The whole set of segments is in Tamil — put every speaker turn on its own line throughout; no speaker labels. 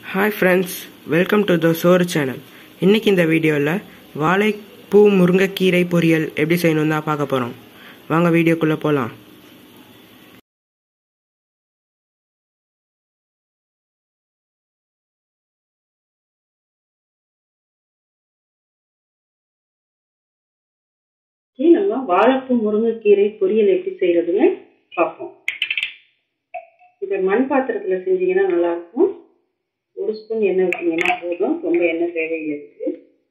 hi friends welcome to the சோறு சேனல் இன்னைக்கு இந்த வீடியோவில் வாழைப்பூ முருங்கைக்கீரை பொரியல் எப்படி செய்யணும் தான் பார்க்க போகிறோம் வாங்க வீடியோக்குள்ளே போகலாம்
ஓகே நம்ம வாழைப்பூ முருங்கைக்கீரை பொரியல் எப்படி செய்யறதுன்னு பார்ப்போம் இதை மண் பாத்திரத்தில் செஞ்சீங்கன்னா நல்லா இருக்கும் ஒரு ஸ்பூன் எண்ணெய் விட்டீங்கன்னா போதும் ரொம்ப எண்ணெய் தேவையில்லை இருக்கு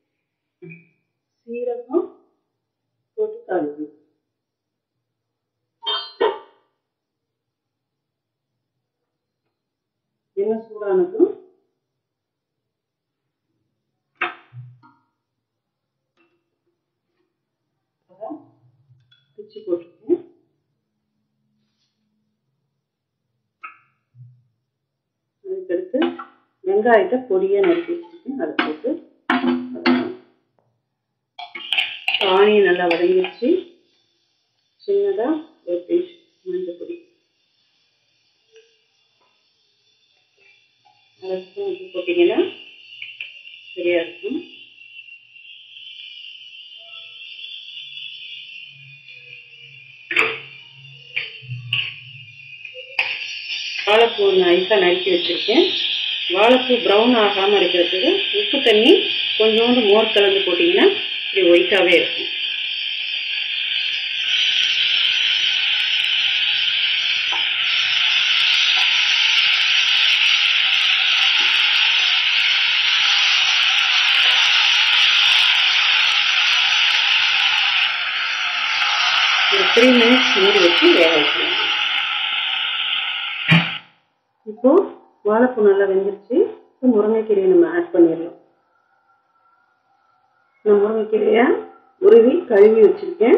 சீரகம் போட்டு கழுகு எண்ணெய் சூடானதும் பிச்சு போட்டுருக்கேன் அதுக்கடுத்து வெங்காயத்தை பொடியாக நறுக்கி வச்சுருக்கேன் அதை போட்டு ஆனியம் நல்லா வதங்கிடுச்சு சின்னதாக ஒரு பிஞ்ச் மஞ்சள் பொடி அரை ஸ்பூன் உப்பு போட்டிங்கன்னா சரியாக இருக்கும் வாழைப்பூ நைஸாக நறுக்கி வச்சுருக்கேன் வாழைப்பூ ப்ரௌன் ஆகாமல் இருக்கிறதுக்கு உப்பு தண்ணி கொஞ்சோண்டு மோர் கலந்து போட்டிங்கன்னா இப்படி ஒயிட்டாகவே இருக்கும் ஒரு த்ரீ மினிட்ஸ் மூடி வச்சு வேக வைக்கணும் இப்போ வாழைப்பூ நல்லா வெந்துருச்சு இப்போ முருங்கைக்கீரையை நம்ம ஆட் பண்ணிடலாம் நான் முருங்கைக்கீரையை உருவி கழுவி வச்சிருக்கேன்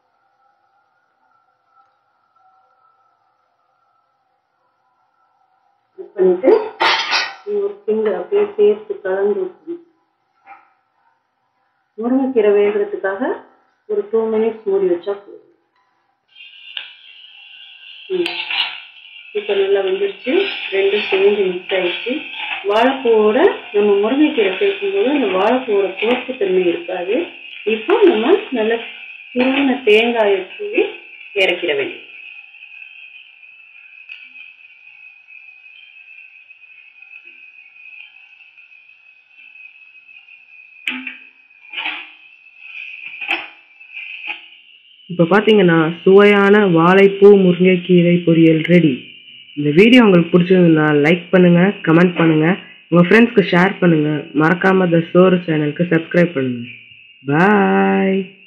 ஆட் பண்ணிட்டு ஒரு கிண்டு அப்படியே சேர்த்து கலந்து விட்டுணும் முருங்கைக்கீரை வேகிறதுக்காக ஒரு டூ மினிட்ஸ் மூடி வச்சா போதும் ம் இப்போ நல்லா வந்துருச்சு ரெண்டும் சேர்ந்து மிக்ஸ் ஆயிடுச்சு வாழைப்பூவோட நம்ம முருங்கைக்கீரை சேர்க்கும்போது அந்த வாழைப்பூவோட தோப்பு தன்மை இருக்காது இப்போ நம்ம நல்ல துருவின தேங்காயை தூவி இறக்கிட வேண்டும்
இப்போ பார்த்தீங்கன்னா சுவையான வாழைப்பூ முருங்கைக்கீரை பொரியல் ரெடி இந்த வீடியோ உங்களுக்கு பிடிச்சிருந்ததுன்னா லைக் பண்ணுங்கள் கமெண்ட் பண்ணுங்கள் உங்கள் ஃப்ரெண்ட்ஸ்க்கு ஷேர் பண்ணுங்கள் மறக்காமல் த சோறு சேனலுக்கு சப்ஸ்கிரைப் பண்ணுங்கள் பாய்